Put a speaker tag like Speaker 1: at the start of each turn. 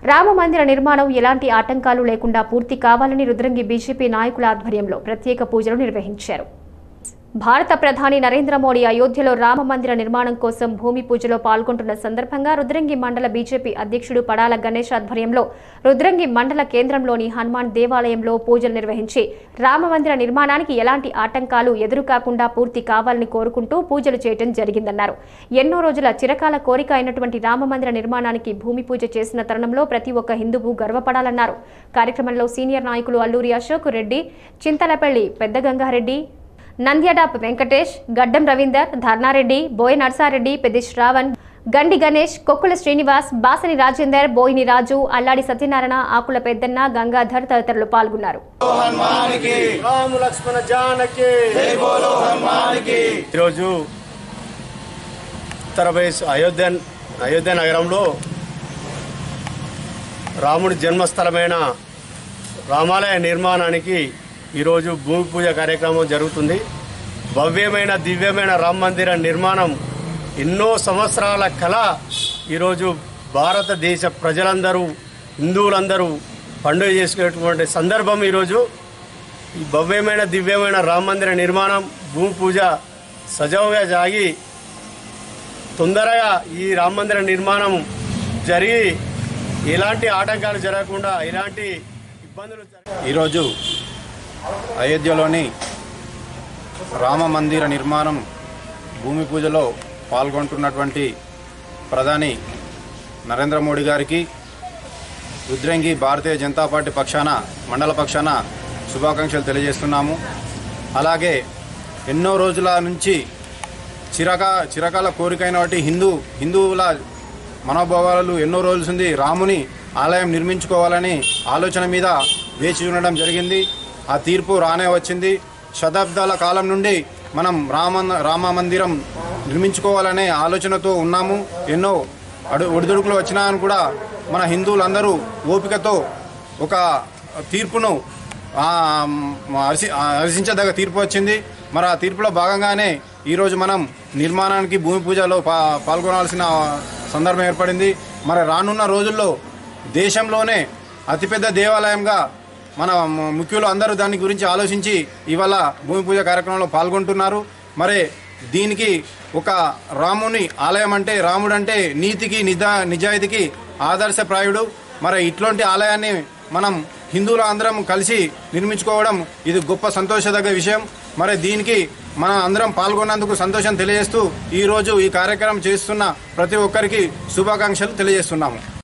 Speaker 1: రామ మందిర నిర్మాణం ఎలాంటి ఆటంకాలు లేకుండా పూర్తి కావాలని రుద్రంగి బీజేపీ నాయకుల ఆధ్వర్యంలో ప్రత్యేక పూజలు నిర్వహించారు భారత ప్రధాని నరేంద్ర మోడీ అయోధ్యలో రామ మందిర నిర్మాణం కోసం భూమి పూజలో పాల్గొంటున్న సందర్భంగా రుద్రంగి మండల బీజేపీ అధ్యక్షుడు పడాల గణేష్ ఆధ్వర్యంలో రుద్రంగి మండల కేంద్రంలోని హనుమాన్ దేవాలయంలో పూజలు నిర్వహించి రామ మందిర నిర్మాణానికి ఎలాంటి ఆటంకాలు ఎదురుకాకుండా పూర్తి కావాలని కోరుకుంటూ పూజలు చేయడం జరిగిందన్నారు ఎన్నో రోజుల చిరకాల కోరిక అయినటువంటి రామ మందిర నిర్మాణానికి భూమి పూజ చేసిన తరుణంలో ప్రతి ఒక్క హిందువు గర్వపడాలన్నారు కార్యక్రమంలో సీనియర్ నాయకులు అల్లూరి అశోక్ రెడ్డి చింతలపల్లి పెద్దగంగారెడ్డి నంద్యాడాప్ వెంకటేష్ గడ్డం రవీందర్ ధర్నారెడ్డి బోయ నర్సారెడ్డి పెద్ది శ్రావణ్ గండి గణేష్ కొక్కుల శ్రీనివాస్ బాసని రాజేందర్ బోయిని రాజు అల్లాడి సత్యనారాయణ ఆకుల పెద్దన్న గంగాధర్ తదితరులు పాల్గొన్నారు
Speaker 2: రామ లక్ష్మణ జానకి ఈరోజు ఉత్తరప్రదేశ్ అయోధ్య అయోధ్య నగరంలో రాముడి జన్మస్థలమైన రామాలయ నిర్మాణానికి ఈరోజు భూమి పూజ కార్యక్రమం జరుగుతుంది భవ్యమైన దివ్యమైన రామ మందిర నిర్మాణం ఎన్నో సంవత్సరాల కళ ఈరోజు భారతదేశ ప్రజలందరూ హిందువులందరూ పండుగ చేసుకునేటువంటి సందర్భం ఈరోజు ఈ భవ్యమైన దివ్యమైన రామ మందిర నిర్మాణం భూమి పూజ సజావుగా సాగి తొందరగా ఈ రామ మందిర నిర్మాణం జరిగి ఎలాంటి ఆటంకాలు జరగకుండా ఎలాంటి ఇబ్బందులు జరగ-
Speaker 3: ఈరోజు అయోధ్యలోని రామ మందిర నిర్మాణం భూమి పూజలో పాల్గొంటున్నటువంటి ప్రధాని నరేంద్ర మోడీ గారికి రుద్రంగి భారతీయ జనతా పార్టీ పక్షాన మండల పక్షాన శుభాకాంక్షలు తెలియజేస్తున్నాము అలాగే ఎన్నో రోజుల నుంచి చిరక చిరకాల కోరికైన వాటి హిందూ హిందువుల మనోభావాలు ఎన్నో రోజులు ఉంది రాముని ఆలయం నిర్మించుకోవాలని ఆలోచన మీద వేచి ఉండడం జరిగింది ఆ తీర్పు రానే వచ్చింది శతాబ్దాల కాలం నుండి మనం రామ రామ మందిరం నిర్మించుకోవాలనే ఆలోచనతో ఉన్నాము ఎన్నో అడు ఒడిదుడుకులు వచ్చినా అని కూడా మన హిందువులందరూ ఓపికతో ఒక తీర్పును ఆ, హర్షి హర్షించదగ్గ తీర్పు వచ్చింది మరి ఆ తీర్పులో భాగంగానే ఈరోజు మనం నిర్మాణానికి భూమి పూజలో పా పాల్గొనాల్సిన సందర్భం ఏర్పడింది మరి రానున్న రోజుల్లో దేశంలోనే అతిపెద్ద దేవాలయంగా మన ముఖ్యులు అందరూ దాని గురించి ఆలోచించి ఇవాళ భూమి పూజ కార్యక్రమంలో పాల్గొంటున్నారు మరి దీనికి ఒక రాముని ఆలయం అంటే రాముడు అంటే నీతికి నిజా నిజాయితీకి ఆదర్శప్రాయుడు మరి ఇట్లాంటి ఆలయాన్ని మనం హిందువుల అందరం కలిసి నిర్మించుకోవడం ఇది గొప్ప సంతోషదగ్గ విషయం మరి దీనికి మనం అందరం పాల్గొన్నందుకు సంతోషం తెలియజేస్తూ ఈ రోజు ఈ కార్యక్రమం చేస్తున్న ప్రతి ఒక్కరికి శుభాకాంక్షలు తెలియజేస్తున్నాము